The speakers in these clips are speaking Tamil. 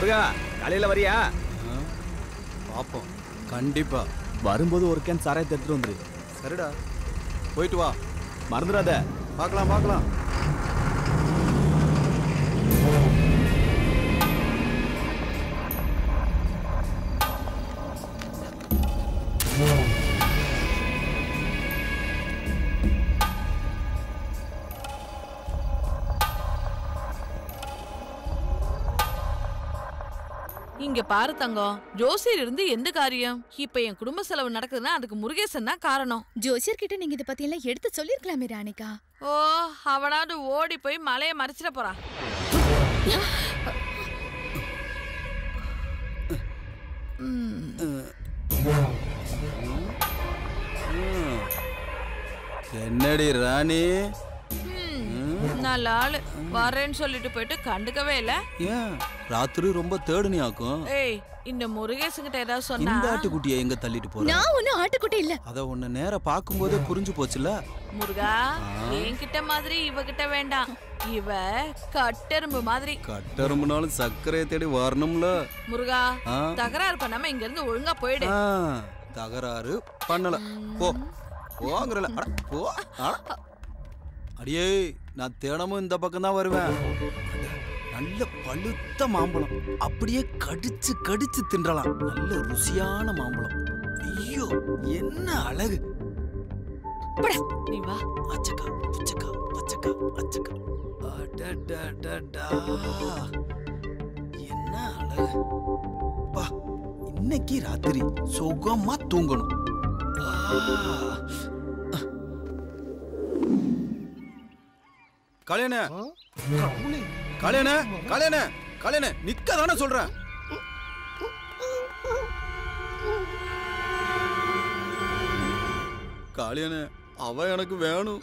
முருகா காலையில வரியா பார்ப்போம் கண்டிப்பா வரும்போது ஒரு கேன் சாராயத்தை எடுத்துட்டு வந்துரு சரிடா போயிட்டு வா மறந்துடாத பார்க்கலாம் பார்க்கலாம் இங்க பாரு தங்கம் ஜோசியர் இருந்து எந்த காரியம் இப்ப என் குடும்ப செலவு நடக்குதுன்னா அதுக்கு முருகேசன் தான் காரணம் ஜோசியர் கிட்ட நீங்க இத பத்தி எல்லாம் எடுத்து சொல்லிருக்கலாமே ராணிகா ஓ அவனாவது ஓடி போய் மலையை மறைச்சிட போறான் என்னடி ராணி ம், நல்ல ஆளு வரேன்னு சொல்லிட்டு போயிட்டு கண்டுக்கவே இல்ல ஏன் ராத்திரி ரொம்ப தேடுனியாக்கும் ஏய் இந்த முருகேசன்கிட்ட ஏதாவது சொன்னா இந்த ஆட்டுக்குட்டியை எங்க தள்ளிட்டு போற நான் ஒன்னும் ஆட்டுக்குட்டி இல்ல அத உன்னை நேரா பார்க்கும்போதே புரிஞ்சு போச்சுல முருகா என்கிட்ட மாதிரி இவகிட்ட வேண்டாம் இவ கட்டெரும்பு மாதிரி கட்டரும்புனாலும் சர்க்கரையை தேடி வரணும்ல முருகா ஆ. தகராறு பண்ணாம இங்க இருந்து ஒழுங்கா போயிடு ஆ, தகராறு பண்ணல போ போங்கறல அட போ அட. அடியே நான் தினமும் இந்த பக்கம் தான் வருவேன் அட, நல்ல பழுத்த மாம்பழம் அப்படியே கடிச்சு கடிச்சு தின்றலாம் நல்ல ருசியான மாம்பழம் ஐயோ என்ன அழகு நீ வா அச்சக்கா புச்சக்கா பச்சக்கா அச்சக்கா அடடடடா. என்ன அழகு பா இன்னைக்கு ராத்திரி சுகமா தூங்கணும் ஆ. கல்யாண கல்யாண கல்யாண கல்யாண நிக்க தானே சொல்றேன் காளியனே அவ எனக்கு வேணும்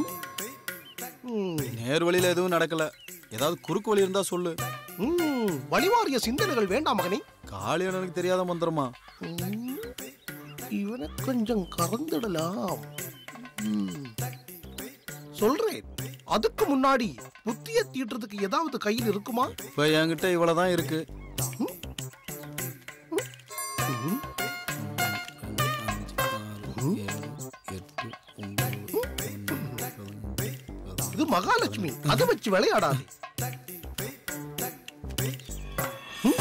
நேர் வழியில எதுவும் நடக்கல ஏதாவது குறுக்கு வழி இருந்தா சொல்லு ம், வழிமாறிய சிந்தனைகள் வேண்டாம் மகனே காளியனனுக்கு தெரியாத மந்திரமா ம், இவனை கொஞ்சம் கறந்துடலாம் ம், சொல்றேன் அதுக்கு முன்னாடி புத்திய தீட்டுறதுக்கு ஏதாவது கையில் இருக்குமா இப்ப என்கிட்ட இவ்வளவுதான் இருக்கு ம், இது மகாலட்சுமி அதை வச்சு விளையாடாது ம்?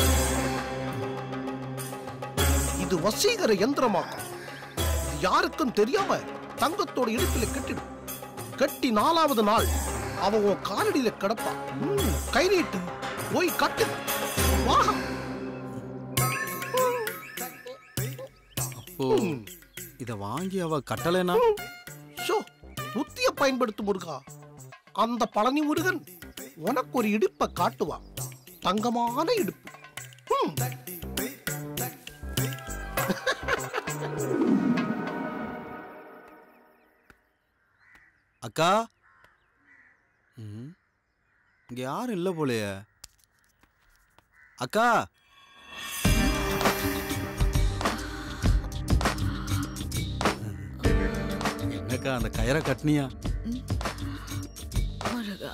இது வசீகர யந்திரமாகும் இது யாருக்கும் தெரியாம தங்கத்தோட இடுப்பில கட்டிடு கட்டி நாலாவது நாள் அவ உன் காலடியில கிடப்பா ம், கை நீட்டு போய் கட்டு வா ஓ இத வாங்கி அவ கட்டலைனா ஷோ புத்திய பயன்படுத்தும் முருகா அந்த பழனி முருகன் உனக்கு ஒரு இடுப்பை காட்டுவான் தங்கமான இடுப்பு ஹம். அக்கா ம், இங்க யாரும் இல்ல போலயே அக்கா என்னக்கா அந்த கயிறை கட்டினியா முருகா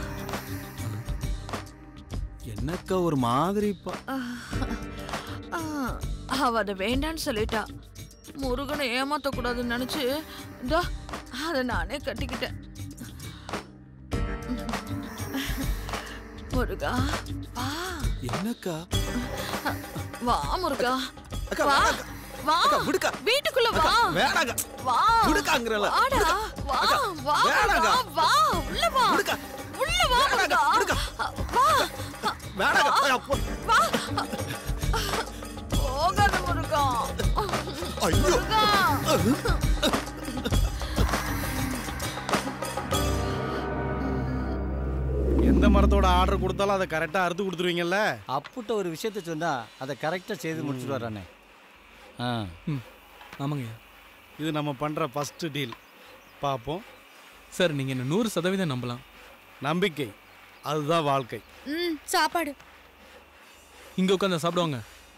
என்னக்கா ஒரு மாதிரி பா ஆ, அவ அதை வேண்டான்னு சொல்லிட்டா முருகனை ஏமாத்த கூடாதுன்னு நினைச்சு இதோ அதை நானே கட்டிக்கிட்டேன் முருகா வா என்னக்கா வா முருகா அக்கா, வா அக்கா, வா அக்கா, விடுக்கா. வீட்டுக்குள்ள வா வேணாங்க வா விடுக்காங்கிறல வாடா வா வா வேணாங்க. வா வா உள்ள வா விடுக்கா. உள்ள வா வேணாங்க, முருகா விடுக்கா. வா வேணாங்க ஐயா, போ. வா போகாத முருகா ஐயோ முருகா எந்த மரத்தோட ஆர்டர் கொடுத்தாலும் அதை கரெக்டாக அறுத்து கொடுத்துருவீங்கல்ல அப்புட்ட ஒரு விஷயத்த சொன்னா அதை கரெக்டாக செய்து முடிச்சுட்டு வரானே ஆ ஆமாங்க இது நம்ம பண்ணுற ஃபஸ்ட்டு டீல் பார்ப்போம் சார் நீங்கள் என்ன நூறு சதவீதம் நம்பலாம் நம்பிக்கை அதுதான் வாழ்க்கை ம் சாப்பாடு இங்கே உட்காந்து சாப்பிடுவாங்க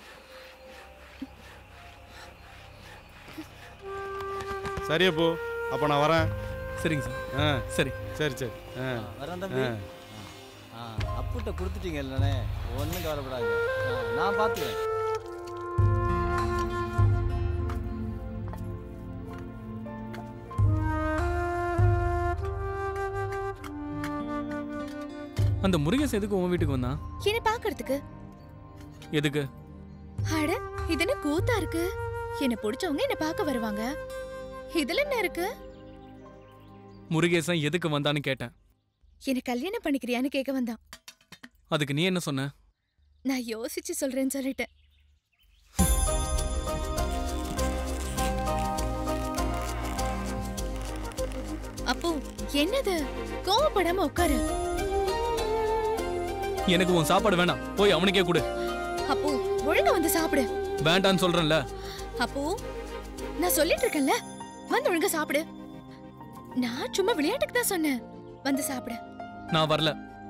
சரியா போ அப்போ நான் வரேன் சரிங்க சார் ஆ சரி சரி சரி ஆ வரேன் தம்பி ஆ. ஆ அப்புட்ட கொடுத்துட்டீங்க இல்லைண்ணே ஒன்றும் கவலைப்படாங்க ஆ, நான் பார்த்துக்கிறேன் அந்த முருகேசன் எதுக்கு உன் வீட்டுக்கு வந்தான் என்ன பாக்குறதுக்கு எதுக்கு அட இது என்ன கூத்தா இருக்கு என்ன பிடிச்சவங்க என்ன பார்க்க வருவாங்க இதுல என்ன இருக்கு முருகேசன் எதுக்கு வந்தான்னு கேட்டேன் என்ன கல்யாணம் பண்ணிக்கிறியான்னு கேட்க வந்தான் அதுக்கு நீ என்ன சொன்ன நான் யோசிச்சு சொல்றேன்னு சொல்லிட்டேன் அப்போ என்னது கோவப்படாம உட்காரு எனக்கு உன் சாப்பாடு வேணாம் போய் அவனுக்கே கொடு அப்போ ஒழுங்கா வந்து சாப்பிடு வேண்டான்னு சொல்றேன்ல அப்போ நான் சொல்லிட்டு இருக்கேன்ல வந்து ஒழுங்கா சாப்பிடு நான் சும்மா விளையாட்டுக்கு தான் சொன்னேன் வந்து சாப்பிடு நான் வரல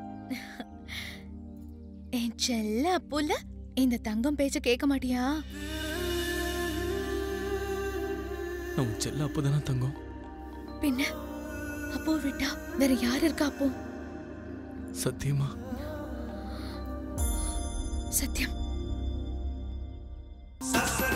என் செல்ல அப்புல இந்த தங்கம் பேச்ச கேட்க மாட்டியா நான் உன் செல்ல அப்போதானே தங்கம் பின்ன அப்போ விட்டா வேற யார் இருக்கா அப்போ சத்தியமா சத்தியம் சச